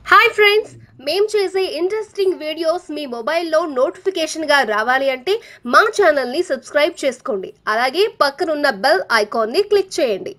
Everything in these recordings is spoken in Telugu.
హాయ్ ఫ్రెండ్స్ మేం చేసే ఇంట్రెస్టింగ్ వీడియోస్ మీ మొబైల్లో నోటిఫికేషన్గా రావాలి అంటే మా ఛానల్ని సబ్స్క్రైబ్ చేసుకోండి అలాగే పక్కనున్న బెల్ ఐకాన్ని క్లిక్ చేయండి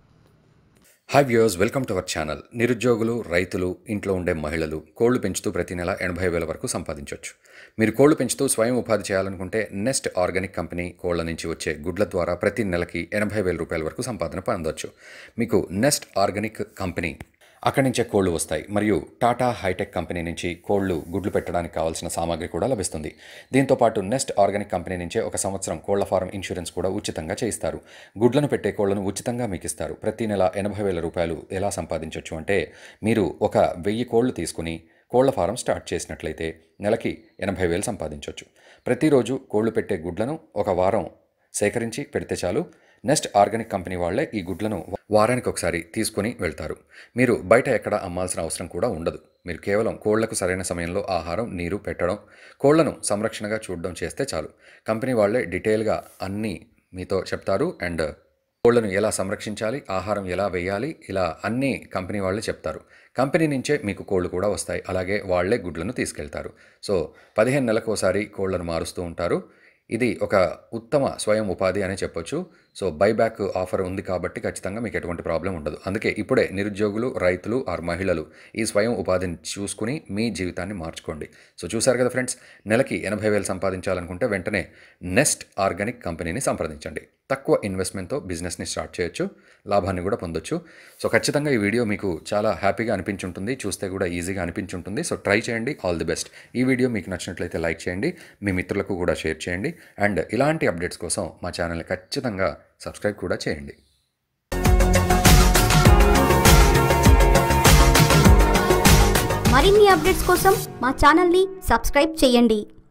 hi viewers welcome to our channel నిరుద్యోగులు రైతులు ఇంట్లో ఉండే మహిళలు కోళ్లు పెంచుతూ ప్రతి నెల ఎనభై వేల వరకు సంపాదించవచ్చు మీరు కోళ్లు పెంచుతూ స్వయం ఉపాధి చేయాలనుకుంటే నెస్ట్ ఆర్గానిక్ కంపెనీ కోళ్ల నుంచి వచ్చే గుడ్ల ద్వారా ప్రతి నెలకి ఎనభై వేల రూపాయల వరకు సంపాదన పొందవచ్చు మీకు నెస్ట్ ఆర్గానిక్ కంపెనీ అక్కడి నుంచే కోళ్లు వస్తాయి మరియు టాటా హైటెక్ కంపెనీ నుంచి కోళ్లు గుడ్లు పెట్టడానికి కావాల్సిన సామాగ్రి కూడా లభిస్తుంది దీంతో పాటు నెస్ట్ ఆర్గానిక్ కంపెనీ నుంచే ఒక సంవత్సరం కోళ్ల ఫారం ఇన్సూరెన్స్ కూడా ఉచితంగా చేయిస్తారు గుడ్లను పెట్టే కోళ్లను ఉచితంగా మీకు ఇస్తారు ప్రతి నెల ఎనభై వేల రూపాయలు ఎలా సంపాదించవచ్చు అంటే మీరు ఒక వెయ్యి కోళ్లు తీసుకుని కోళ్ల ఫారం స్టార్ట్ చేసినట్లయితే నెలకి ఎనభై వేలు సంపాదించవచ్చు ప్రతిరోజు కోళ్లు పెట్టే గుడ్లను ఒక వారం సేకరించి పెడితే చాలు నెక్స్ట్ ఆర్గానిక్ కంపెనీ వాళ్ళే ఈ గుడ్లను వారానికి ఒకసారి తీసుకొని వెళ్తారు మీరు బయట ఎక్కడ అమ్మాల్సిన అవసరం కూడా ఉండదు మీరు కేవలం కోళ్లకు సరైన సమయంలో ఆహారం నీరు పెట్టడం కోళ్లను సంరక్షణగా చూడడం చేస్తే చాలు కంపెనీ వాళ్ళే డీటెయిల్గా అన్నీ మీతో చెప్తారు అండ్ కోళ్లను ఎలా సంరక్షించాలి ఆహారం ఎలా వేయాలి ఇలా అన్నీ కంపెనీ వాళ్ళే చెప్తారు కంపెనీ నుంచే మీకు కోళ్ళు కూడా వస్తాయి అలాగే వాళ్ళే గుడ్లను తీసుకెళ్తారు సో పదిహేను నెలలకు ఒకసారి కోళ్లను మారుస్తూ ఉంటారు ఇది ఒక ఉత్తమ స్వయం ఉపాధి అనే చెప్పొచ్చు సో బైబ్యాక్ ఆఫర్ ఉంది కాబట్టి ఖచ్చితంగా మీకు ఎటువంటి ప్రాబ్లం ఉండదు అందుకే ఇప్పుడే నిరుద్యోగులు రైతులు ఆర్ మహిళలు ఈ స్వయం ఉపాధిని చూసుకుని మీ జీవితాన్ని మార్చుకోండి సో చూసారు కదా ఫ్రెండ్స్ నెలకి ఎనభై వేలు సంపాదించాలనుకుంటే వెంటనే నెస్ట్ ఆర్గానిక్ కంపెనీని సంప్రదించండి తక్కువ ఇన్వెస్ట్మెంట్తో బిజినెస్ని స్టార్ట్ చేయొచ్చు లాభాన్ని కూడా పొందొచ్చు సో ఖచ్చితంగా ఈ వీడియో మీకు చాలా హ్యాపీగా అనిపించుంటుంది చూస్తే కూడా ఈజీగా అనిపించుంటుంది సో ట్రై చేయండి ఆల్ ది బెస్ట్ ఈ వీడియో మీకు నచ్చినట్లయితే లైక్ చేయండి మీ మిత్రులకు కూడా షేర్ చేయండి అండ్ ఇలాంటి అప్డేట్స్ కోసం మా ఛానల్ని ఖచ్చితంగా సబ్స్క్రైబ్ కూడా చేయండి మరిన్ని అప్డేట్స్ కోసం మా ఛానల్ని సబ్స్క్రైబ్ చేయండి